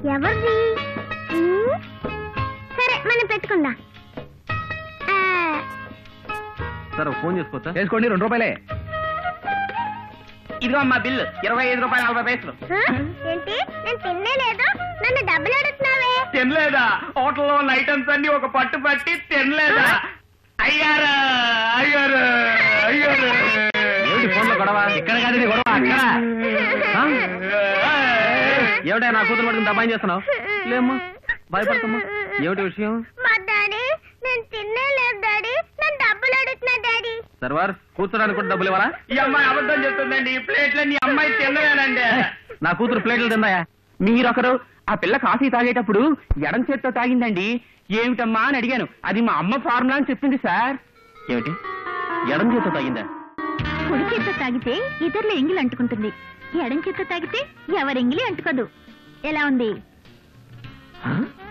ఎవరిది ఉమ్, సరే మనం పెట్టుకుందాం ఆ, సార్ ఒక ఫోన్ చేసుకోవచ్చా వేసుకోండి రెండు రూపాయలే ఇదిగో అమ్మా బిల్లు ఇరవై ఐదు రూపాయలు నలభై పైసలు ఆ, ఏంటి నేను తిన్నే లేదు నన్ను డబ్బులు అడుగుతున్నావే తినలేదా హోటల్లో ఉన్న ఐటమ్స్ అన్ని ఒక పట్టు పట్టి తినలేదా అయ్యారు అయ్యారు అయ్యారు ఏమిటి ఫోన్ లో గొడవ ఇక్కడ కాదు ఇది గొడవ అక్కడ ఏమిటా నా కూతురు పట్టుకుని దబాయి చేస్తున్నావు లేమ్మా భయపడతామ్మా ఏమిటి విషయం మా డాడీ నేను తిన్నే లేదు డాడీ నన్ను డబ్బులు అడుగుతున్నా డాడీ సర్వార్ కూర్చోడానికి కూడా డబ్బులు ఇవ్వరా ఈ అమ్మాయి అబద్ధం చెప్తుందండి ఈ ప్లేట్లన్నీ అమ్మాయి తినలేనండి నా కూతురు ప్లేట్లు తిందాయా మీరొకరు ఆ పిల్ల కాఫీ తాగేటప్పుడు ఎడం చేత్తో తాగిందండి ఏమిటమ్మా అని అడిగాను అది మా అమ్మ ఫార్ములా అని చెప్పింది సార్ ఏమిటి ఎడం చేత తాగిందా కుడి చేత్తో తాగితే ఇతరుల ఎంగిలి అంటుకుంటుంది ఎడం చేత్తో తాగితే ఎవరి ఎంగిలి అంటుకోదు ఎలా ఉంది హ?